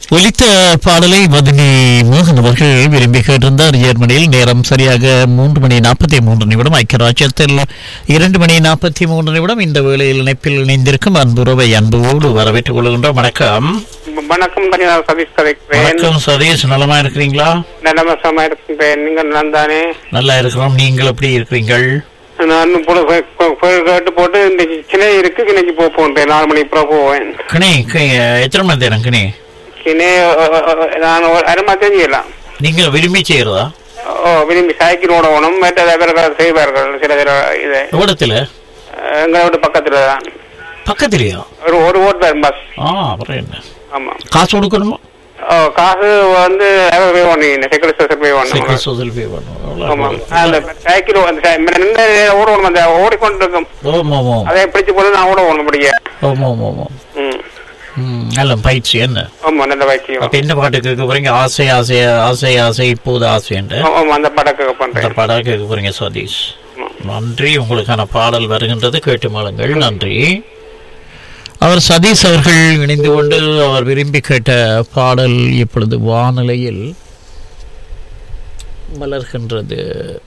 ஒலித்த பாடலை மதினி மோகன் அவர்கள் விரும்பி கேட்டிருந்தார் ஜெர்மனியில் நேரம் சரியாக மூன்று மணி நாற்பத்தி மூன்று நிமிடம் ஐக்கிய ராஜ்யத்தில் இரண்டு மணி நாற்பத்தி மூன்று நிமிடம் இந்த வேளையில் இணைப்பில் இணைந்திருக்கும் அன்புறவை அன்போடு வரவேற்றுக் கொள்கின்றோம் வணக்கம் வணக்கம் தனியா சதீஷ் கதைக்கிறேன் வணக்கம் சதீஷ் நலமா இருக்கிறீங்களா நிலமசமா இருக்கின்றேன் நீங்கள் நான் தானே நல்லா இருக்கிறோம் நீங்கள் எப்படி இருக்கிறீர்கள் நான் இப்பொழுது போ- போ- போய் கேட்டு போட்டு இன்னைக்கு கிணை இருக்கு கிணைக்கு போக போன்றேன் நாலு மணி அப்புறம் போவேன் கிணி கி- எத்தனை மணி நேரம் கிணி கிணை அஹ், அஹ், நான் ஒரு அரை மாதம் செய்யலாம் நீங்கள் விரும்பி செய்யறதா ஓ விரும்பி சைக்கிள் ஓடணும் மற்ற பேர்கள் செய்வார்கள் சில சில இது எவ்வளத்துல அஹ், எங்களை விட்டு பக்கத்துல தான் பக்கத்துலயா ஒரு ஒரு ஓட்டு தான் பஸ் ஆ அப்புறம் என்ன ஆமா காசு கொடுக்கணுமா ஓ காசு வந்து அவர் பே பண்ணி சைக்கிள் ஸ்டேஷன் பே சைக்கிள் பண்ணணும் சோதல் பே பண்ணுவோம் ஆமா அந்த சைக்கிள் அந்த சை- நின்று ஓடணும் அந்த ஓடிக்கொண்டிருக்கும் ஓம் ஓம் ஓம் அதை பிடிச்சு போது நான் ஓட ஓட முடியும் ஓம் ஓம் ஓம் ஓம் ம் ம், நல்ல பயிற்சி என்ன ஆமா நல்ல வைக்கியம் அப்ப என்ன பாட்டு கேட்க போறீங்க ஆசை ஆசை ஆசை ஆசை இப்போது ஆசை என்று ஆமா அந்த படக்கு அந்த பண்றேன் பாடல் கேட்க போறீங்க சதீஷ் ஆமா. நன்றி உங்களுக்கான பாடல் வருகின்றது கேட்டு மாளுங்கள் நன்றி அவர் சதீஷ் அவர்கள் இணைந்து கொண்டு அவர் விரும்பி கேட்ட பாடல் இப்பொழுது வானிலையில் மலர்கின்றது